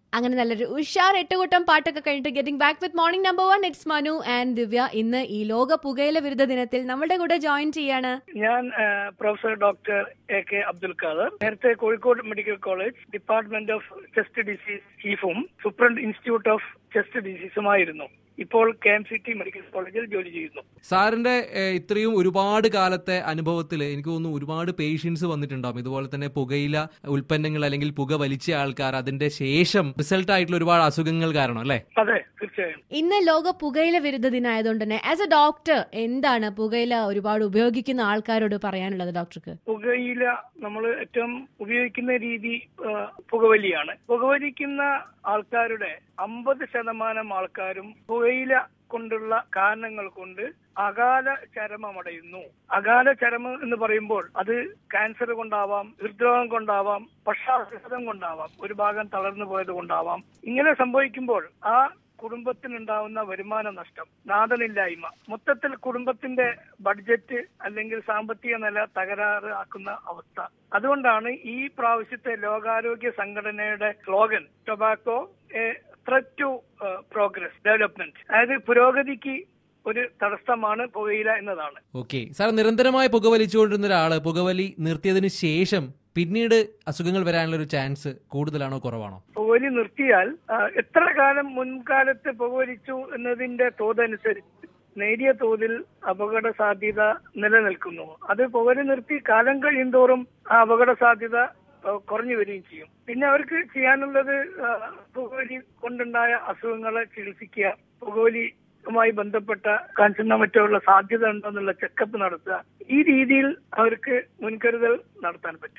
അങ്ങനെ നല്ലൊരു ഉഷാർ എട്ടുകൂട്ടം പാട്ടൊക്കെ കഴിഞ്ഞിട്ട് getting back with morning number one it's Manu and Divya ഇന്ന് ഈ ലോക പുകയില വിരുദ്ധ ദിനത്തിൽ നമ്മുടെ കൂടെ ജോയിൻ ചെയ്യാണ് ഞാൻ ആ, professor doctor A K Abdul Khader നേരത്തെ Kozhikode medical college department of chest disease ചീഫും സൂപ്രണ്ട് ഇൻസ്റ്റിറ്റ്യൂട്ട് ഓഫ് ചെസ്റ്റ് ഡിസീസുമായിരുന്നു ഇപ്പോൾ K M C T medical കോളേജിൽ ജോലി ചെയ്യുന്നു സാറിന്റെ ഏഹ്, ഇത്രയും ഒരുപാട് കാലത്തെ അനുഭവത്തിൽ എനിക്ക് തോന്നുന്നു ഒരുപാട് പേഷ്യൻസ് വന്നിട്ടുണ്ടാവും ഇതുപോലെ തന്നെ പുകയില ഉൽപ്പന്നങ്ങൾ അല്ലെങ്കിൽ പുക വലിച്ച ആൾക്കാർ അതിന്റെ ശേഷം റിസൾട്ട് ആയിട്ടുള്ള ഒരുപാട് അസുഖങ്ങൾ കാരണം അല്ലേ അതെ തീർച്ചയായും ഇന്ന് ലോക പുകയില വിരുദ്ധ ദിനമായതുകൊണ്ട് തന്നെ ആസ് എ ഡോക്ടർ എന്താണ് പുകയില ഒരുപാട് ഉപയോഗിക്കുന്ന ആൾക്കാരോട് പറയാനുള്ളത് ഡോക്ടർക്ക് പുകയില നമ്മൾ ഏറ്റവും ഉപയോഗിക്കുന്ന രീതി ആ, പുകവലിയാണ് പുകവലിക്കുന്ന ആൾക്കാരുടെ അമ്പത് ശതമാനം ആൾക്കാരും പുകയില കൊണ്ടുള്ള കാരണങ്ങൾ കൊണ്ട് അകാല ചരമമടയുന്നു അകാല ചരമം എന്ന് പറയുമ്പോൾ അത് ക്യാൻസർ കൊണ്ടാവാം ഹൃദ്രോഗം കൊണ്ടാവാം പക്ഷാഘാതം കൊണ്ടാവാം ഒരു ഭാഗം തളർന്നു പോയത് കൊണ്ടാവാം ഇങ്ങനെ സംഭവിക്കുമ്പോൾ ആ കുടുംബത്തിനുണ്ടാവുന്ന വരുമാന നഷ്ടം നാഥനില്ലായ്മ മൊത്തത്തിൽ കുടുംബത്തിന്റെ ബഡ്ജറ്റ് അല്ലെങ്കിൽ സാമ്പത്തിക നില തകരാറ് ആക്കുന്ന അവസ്ഥ അതുകൊണ്ടാണ് ഈ പ്രാവശ്യത്തെ ലോകാരോഗ്യ സംഘടനയുടെ slogan tobacco a threat to progress development അതായത് പുരോഗതിക്ക് ഒരു തടസ്സമാണ് പുകയില എന്നതാണ് ഓക്കെ സാർ നിരന്തരമായി പുക വലിച്ചുകൊണ്ടിരുന്ന ഒരാള് പുകവലി നിർത്തിയതിന് ശേഷം പിന്നീട് അസുഖങ്ങൾ വരാനുള്ള ഒരു ചാൻസ് കൂടുതലാണോ കുറവാണോ പുകവലി നിർത്തിയാൽ ആ, എത്ര കാലം മുൻകാലത്ത് പുകവലിച്ചു എന്നതിന്റെ തോതനുസരിച്ച് നേരിയ തോതിൽ അപകട സാധ്യത നിലനിൽക്കുന്നു അത് പുകവലി നിർത്തി കാലം കഴിയുന്തോറും ആ അപകട സാധ്യത ആ, കുറഞ്ഞു വരികയും ചെയ്യും പിന്നെ അവർക്ക് ചെയ്യാനുള്ളത് ആ, പുകവലി കൊണ്ടുണ്ടായ അസുഖങ്ങളെ ചികിത്സിക്കുക പുകവലിയുമായി ബന്ധപ്പെട്ട കാൻസറിനോ മറ്റോ ഉള്ള സാധ്യത ഉണ്ടോ എന്നുള്ള ചെക്കപ്പ് നടത്തുക ഈ രീതിയിൽ അവർക്ക് മുൻകരുതൽ നടത്താൻ പറ്റും